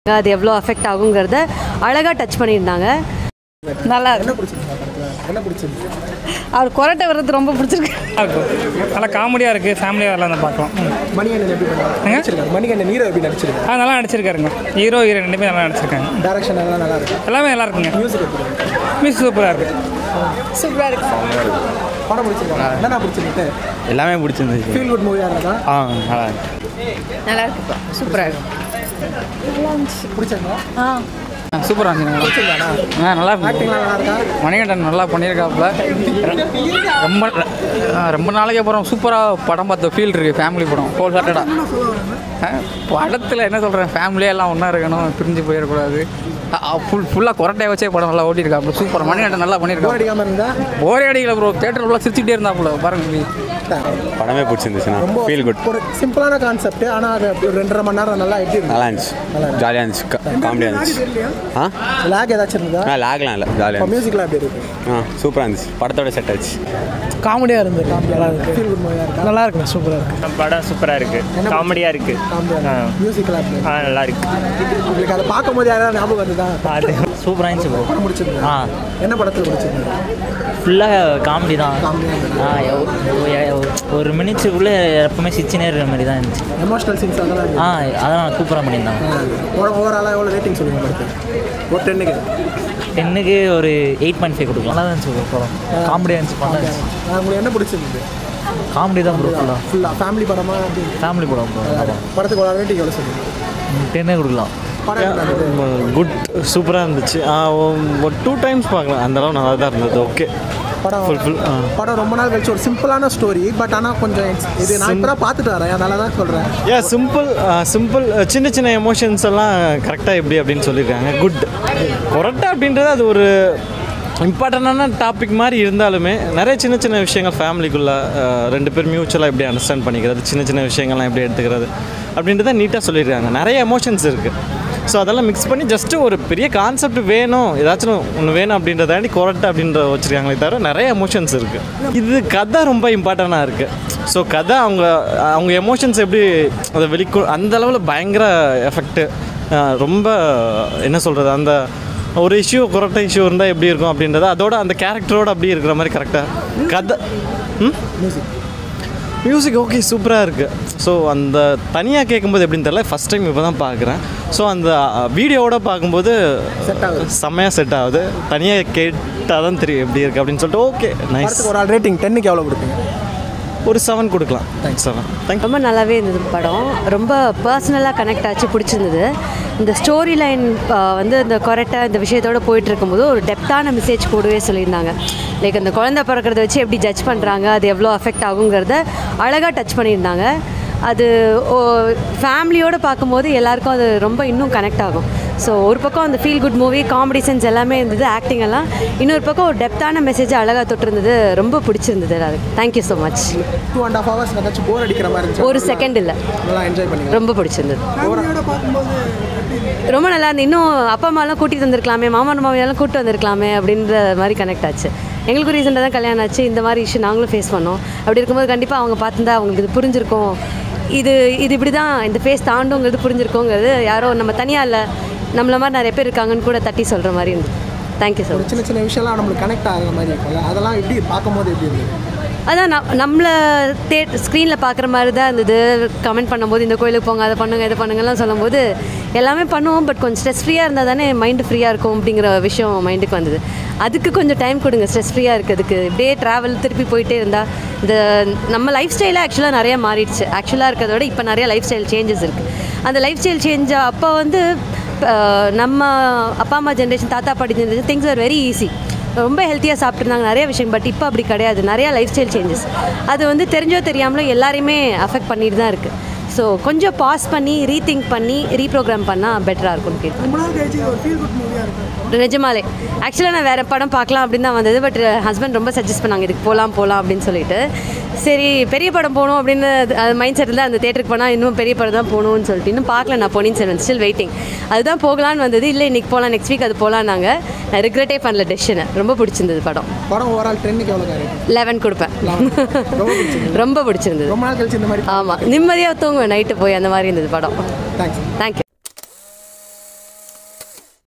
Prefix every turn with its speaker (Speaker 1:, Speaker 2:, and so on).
Speaker 1: அது எவ்வளோ அஃபெக்ட் ஆகுங்கிறத அழகாக டச் பண்ணியிருந்தாங்க
Speaker 2: நல்லா
Speaker 3: என்ன பிடிச்சிருந்தா படத்தில் என்ன பிடிச்சிருந்துச்சு
Speaker 2: அவர் கொரட்டை வர்றது ரொம்ப பிடிச்சிருக்கு
Speaker 4: இருக்கும் நல்லா காமெடியாக இருக்குது ஃபேமிலியாக வரலாம் தான் பார்க்கலாம் ம்.
Speaker 3: மணிகண்டன் எப்படி பண்ணாரு நடிச்சிருக்காரு மணிகண்டன் நீரோ எப்படி நடிச்சிருக்காரு
Speaker 4: ஆ நல்லா நடிச்சிருக்காருங்க ஹீரோ ஹீரோ ரெண்டுமே நல்லா நடிச்சிருக்காங்க
Speaker 3: டேரக்ஷன் எல்லாம் நல்லா இருக்கு
Speaker 4: எல்லாமே நல்லா இருக்குங்க
Speaker 3: மியூசிக் எப்படி இருக்கு
Speaker 4: மியூசிக் சூப்பராக இருக்குது
Speaker 2: சூப்பராக இருக்கு
Speaker 3: படம் பிடிச்சிருக்காங்க என்னண்ணா பிடிச்சிருக்கு
Speaker 5: எல்லாமே பிடிச்சிருந்துச்சு
Speaker 3: ஃபீல் குட் மூவியாக இருந்தா
Speaker 5: ஆ நல்லா இருக்கு
Speaker 2: நல்லா இருக்கு சூப்பராக இருக்கு
Speaker 3: பிடிச்சிருந்தா
Speaker 4: சூப்பராக இருந்துச்சு
Speaker 3: பிடிச்சிருந்தாண்ணா
Speaker 4: ஆ நல்லா இருக்கு
Speaker 3: ஆக்டிங்லாம் நல்லா இருக்கா
Speaker 4: மணிகண்டன் நல்லா பண்ணியிருக்காப்புல ரொம்ப ஆ, ரொம்ப நாளைக்கு அப்புறம் சூப்பராக படம் பார்த்த ஃபீல் இருக்குது ஃபேமிலி படம் ஹோல் ஹார்ட்டடாக படத்தில் என்ன சொல்கிறேன் ஃபேமிலியாக எல்லாம் ஒன்றா இருக்கணும் பிரிஞ்சு போயிடக்கூடாது ஃபுல் ஃபுல்லாக கொரட்டையை வச்சே படம் நல்லா ஓட்டியிருக்காப்புல சூப்பர் மணிகண்டன் நல்லா
Speaker 3: போர்
Speaker 4: பண்ணியிருக்காரு
Speaker 3: அடிக்காமல் இருந்தா
Speaker 4: ஒரே அடிக்கல ப்ரோ தேட்டர் ஃபுல்லாக சிரிச்சுக்கிட்டே இருந்தாப்புல பாருங்க
Speaker 5: படமே பிடிச்சிருந்துச்சுண்ணா
Speaker 3: ரொம்ப
Speaker 5: ஃபீல் குட்
Speaker 3: ஒரு சிம்பிளான கான்செப்ட் ஆனால் அது ஒரு ரெண்டரை மணி நேரம் நல்லா எப்படி
Speaker 5: நல்லா
Speaker 3: இருந்துச்சு
Speaker 5: இருந்துச்சு ஜாலியாக இருந்துச்சு காமெடியாக இருந்துச்சு ஆ
Speaker 3: லேக் ஏதாச்சும் இருந்தா
Speaker 5: ஆ லாக்லாம் இல்லை ஜாலியாக
Speaker 3: இப்போ
Speaker 5: இருந்துச்சு
Speaker 3: மியூசிக்லாம் எப்படி இருக்கு
Speaker 5: ஆ சூப்பராக இருந்துச்சு படத்தோட செட் ஆச்சு
Speaker 6: காமெடியாக இருந்தது நல்லா இருக்கு
Speaker 3: ஃபீல் குட் மூவியாக இருக்கா
Speaker 6: நல்லா இருக்குண்ணா சூப்பராக இருக்கு
Speaker 7: படம் சூப்பராக இருக்குது காமெடியாக இருக்குது
Speaker 3: காமெடியாக மியூசிக்லாம் எப்படி
Speaker 7: ஆ நல்லா இருக்கு
Speaker 3: உங்களுக்கு அதை பார்க்கும்போது யாராவது ஞாபகம் வருதா
Speaker 7: அது சூப்பராக இருந்துச்சு ப்ரோ
Speaker 3: படம் பிடிச்சிருந்தா
Speaker 7: ஆ
Speaker 3: என்ன படத்தில் பிடிச்சிருந்தா
Speaker 7: ஃபுல்லாக காமெடி தான்
Speaker 3: காமெடியாக
Speaker 7: ஆ எவ்- எவ்- ஒரு மினிட்ஸுக்குள்ளே எப்பவுமே சிச்சினே இருக்கிற மாதிரி தான் இருந்துச்சு
Speaker 3: எமோஷனல் சீன்ஸ் அதெல்லாம்
Speaker 7: ஆ அதெல்லாம் சூப்பராக பண்ணியிருந்தாங்க
Speaker 3: ஓவராலாக எவ்வளோ ரேட்டிங் சொல்லுங்க படத்துக்கு ஒரு டென்னுக்கு
Speaker 7: டென்னுக்கு ஒரு எயிட் பாயிண்ட் ஃபைவ் கொடுக்கலாம் நல்லா இருந்துச்சு படம் காமெடியாக இருந்துச்சு படம்
Speaker 3: உங்களுக்கு என்ன பிடிச்சிருந்தது
Speaker 7: காமெடி தான் ப்ரோ ஃபுல்லாக
Speaker 3: ஃபுல்லாக ஃபேமிலி படமா அப்படி
Speaker 7: ஃபேமிலி படம் ப்ரோ
Speaker 3: படத்துக்கு ஒரு ரேட்டிங் எவ்வளோ சொல்லுங்க
Speaker 7: டென்னே கொடுக்கலாம்
Speaker 3: படம் எப்படி இருந்தது?
Speaker 8: குட் சூப்பராக இருந்துச்சு ஆ, ஒரு டூ டைம்ஸ் பார்க்கலாம் அந்த அளவு நல்லா தான் இருந்தது ஓகே
Speaker 3: படம்
Speaker 8: Fulfill, ஆ.
Speaker 3: படம் ரொம்ப நாள் கழிச்சு ஒரு சிம்பிளான ஸ்டோரி பட் ஆனால் கொஞ்சம் இது நான் இப்போ பார்த்துட்டு வரேன் அதனால தான் சொல்கிறேன்
Speaker 8: ஏ சிம்பிள் சிம்பிள் சின்ன சின்ன எமோஷன்ஸ் எல்லாம் கரெக்டாக எப்படி அப்படின்னு சொல்லியிருக்காங்க குட் கொரட்டை அப்படின்றது அது ஒரு இம்பார்ட்டண்டான டாபிக் மாதிரி இருந்தாலுமே நிறைய சின்ன சின்ன விஷயங்கள் ஃபேமிலிக்குள்ளே ரெண்டு பேர் மியூச்சுவலாக எப்படி அண்டர்ஸ்டாண்ட் பண்ணிக்கிறது சின்ன சின்ன விஷயங்கள்லாம் எப்படி எடுத்துக்கிறது அப்படின்றத நீட்டாக சொல்லியிருக்காங்க நிறைய எமோஷன்ஸ் இருக்குது ஸோ அதெல்லாம் மிக்ஸ் பண்ணி ஜஸ்ட்டு ஒரு பெரிய கான்செப்ட் வேணும் ஏதாச்சும் ஒன்று வேணும் அப்படின்றதாண்டி கொரட்டை அப்படின்ற வச்சுருக்காங்களே தவிர நிறைய எமோஷன்ஸ் இருக்குது இது கதை ரொம்ப இம்பார்ட்டண்ட்டாக இருக்குது ஸோ கதை அவங்க அவங்க எமோஷன்ஸ் எப்படி அதை வெளிக்கொ அந்த அளவில் பயங்கர எஃபெக்ட்டு ரொம்ப என்ன சொல்கிறது அந்த ஒரு இஷ்யூ கொரட்டை இஷ்யூ இருந்தால் எப்படி இருக்கும் அப்படின்றத அதோட அந்த கேரக்டரோட அப்படியே இருக்கிற மாதிரி கரெக்டாக கதை ம் மியூசிக் ஓகே சூப்பராக இருக்குது ஸோ அந்த தனியாக கேட்கும்போது எப்படின்னு தெரியல ஃபஸ்ட் டைம் இப்போ தான் பார்க்குறேன் ஸோ அந்த வீடியோவோட பார்க்கும்போது
Speaker 3: செட் ஆகுது
Speaker 8: செம்மையாக செட் ஆகுது தனியாக கேட்டால் தான் தெரியும் எப்படி இருக்குது அப்படின்னு சொல்லிட்டு ஓகே நைஸ்
Speaker 3: படத்துக்கு ஒரு ஆள் ரேட்டிங் டென்னுக்கு எவ்வளோ கொடுப்பீங்க
Speaker 8: ஒரு செவன் கொடுக்கலாம் தேங்க்ஸ் செவன் தேங்க்
Speaker 1: ரொம்ப நல்லாவே இருந்தது படம் ரொம்ப பர்சனலாக கனெக்ட் ஆச்சு பிடிச்சிருந்தது இந்த ஸ்டோரி லைன் வந்து இந்த கொரட்டை இந்த விஷயத்தோட போயிட்டு இருக்கும்போது ஒரு டெப்த்தான மெசேஜ் கூடவே சொல்லியிருந்தாங்க லைக் அந்த குழந்தை பிறக்கிறத வச்சு எப்படி ஜட்ஜ் பண்ணுறாங்க அது எவ்வளோ அஃபெக்ட் ஆகுங்கிறத அழகாக டச் பண்ணியிருந்தாங்க அது ஃபேமிலியோடு பார்க்கும்போது எல்லாருக்கும் அது ரொம்ப இன்னும் கனெக்ட் ஆகும் ஸோ ஒரு பக்கம் அந்த feel good movie comedy sense எல்லாமே இருந்தது ஆக்டிங் எல்லாம் இன்னொரு பக்கம் ஒரு டெப்த்தான மெசேஜ் அழகாக தொட்டிருந்தது ரொம்ப பிடிச்சிருந்தது எல்லாருக்கும் thank you so much
Speaker 3: two and half hours ஏதாச்சும் போர் அடிக்கிற மாதிரி இருந்துச்சு
Speaker 1: ஒரு செகண்ட் இல்லை
Speaker 3: நல்லா என்ஜாய் பண்ணி
Speaker 1: ரொம்ப பிடிச்சிருந்தது ரொம்ப நல்லா இருந்தது இன்னும் அப்பா அம்மாலாம் கூட்டிகிட்டு வந்திருக்கலாமே மாமா மாமியெல்லாம் கூப்பிட்டு வந்திருக்கலாமே அப்படின்ற மாதிரி கனெக்ட் ஆச்சு எங்களுக்கும் ரீசெண்டாக தான் கல்யாணம் ஆச்சு இந்த மாதிரி இஷ்யூ நாங்களும் ஃபேஸ் பண்ணோம் அப்படி இருக்கும்போது கண்டிப்பாக அவங்க பார்த்துருந்தா அவங்களுக்கு இது புரிஞ்சிருக்கும் இது இது இப்படி தான் இந்த ஃபேஸ் தாண்டுங்கிறது புரிஞ்சிருக்கோங்கிறது யாரோ நம்ம தனியாக இல்லை நம்மள மாதிரி நிறைய பேர் இருக்காங்கன்னு கூட தட்டி சொல்கிற மாதிரி இருந்தது தேங்க்யூ ஸோ
Speaker 3: ஒரு சின்ன சின்ன விஷயம்லாம் நம்மளுக்கு கனெக்ட் ஆகிற மாதிரி இருக்கும்ல அதெல்லாம் எப்படி பார்க்கும்போது எப்படி இருந்தது
Speaker 1: அதான் நம் நம்மளை தே ஸ்க்ரீனில் பார்க்குற மாதிரி தான் இருந்தது கமெண்ட் பண்ணும்போது இந்த கோயிலுக்கு போங்க அதை பண்ணுங்க இதை பண்ணுங்கலாம் சொல்லும்போது எல்லாமே பண்ணுவோம் பட் கொஞ்சம் ஸ்ட்ரெஸ் ஃப்ரீயாக இருந்தால் தானே மைண்டு ஃப்ரீயாக இருக்கும் அப்படிங்கிற விஷயம் மைண்டுக்கு வந்தது அதுக்கு கொஞ்சம் டைம் கொடுங்க ஸ்ட்ரெஸ் ஃப்ரீயாக இருக்கிறதுக்கு இப்படியே ட்ராவல் திருப்பி போயிட்டே இருந்தால் இந்த நம்ம லைஃப் ஸ்டைலே ஆக்சுவலாக நிறைய மாறிடுச்சு ஆக்சுவலாக இருக்கிறத விட இப்போ நிறைய லைஃப் ஸ்டைல் சேஞ்சஸ் இருக்குது அந்த லைஃப் ஸ்டைல் சேஞ்ச் அப்போ வந்து அஹ், நம்ம அப்பா அம்மா ஜென்ரேஷன் தாத்தா பாட்டி generation things are very easy ரொம்ப ஹெல்த்தியாக சாப்பிட்ருந்தாங்க நிறைய விஷயம் பட் இப்போ அப்படி கிடையாது நிறையா லைஃப் ஸ்டைல் சேஞ்சஸ் அது வந்து தெரிஞ்சோ தெரியாமலோ எல்லாரையுமே அஃபெக்ட் பண்ணிட்டு தான் இருக்குது ஸோ கொஞ்சம் பாஸ் பண்ணி ரீதிங்க் பண்ணி ரீப்ரோக்ராம் பண்ணால் பெட்டராக இருக்கும்னு கேட்குறேன் நிஜமாலே ஆக்சுவலாக நான் வேறு படம் பார்க்கலாம் அப்படின்னு தான் வந்தது பட் ஹஸ்பண்ட் ரொம்ப சஜஸ்ட் பண்ணாங்க இதுக்கு போகலாம் போகலாம் அப்படின்னு சொல்லிட்டு சரி பெரிய படம் போகணும் அப்படின்னு அது- அது மைண்ட் செட்டில் அந்த தேட்டருக்கு போனால் இன்னும் பெரிய படம் தான் போகணும்னு சொல்லிட்டு இன்னும் பார்க்கல நான் பொன்னியின் செல்வன் ஸ்டில் வெயிட்டிங் அதுதான் போகலான்னு வந்தது இல்லை இன்னைக்கு போகலாம் நெக்ஸ்ட் வீக் அது போகலாம் நாங்கள் நான் ரிக்ரெட்டே பண்ணல டெசிஷனை ரொம்ப பிடிச்சிருந்தது படம்
Speaker 3: படம் ஓவரால் டென்னுக்கு எவ்வளோ ரேட்டிங்
Speaker 1: லெவன் கொடுப்பேன்
Speaker 3: ரொம்ப பிடிச்சிருந்தது
Speaker 1: ரொம்ப பிடிச்சிருந்தது
Speaker 3: ரொம்ப நாள் கழிச்சு இந்த மாதிரி
Speaker 1: ஆமாம் நிம்மதியாக தூங்குவேன் நைட்டு போய் அந்த மாதிரி இருந்தது படம்
Speaker 3: தேங்க்ஸ்
Speaker 1: தேங்க்யூ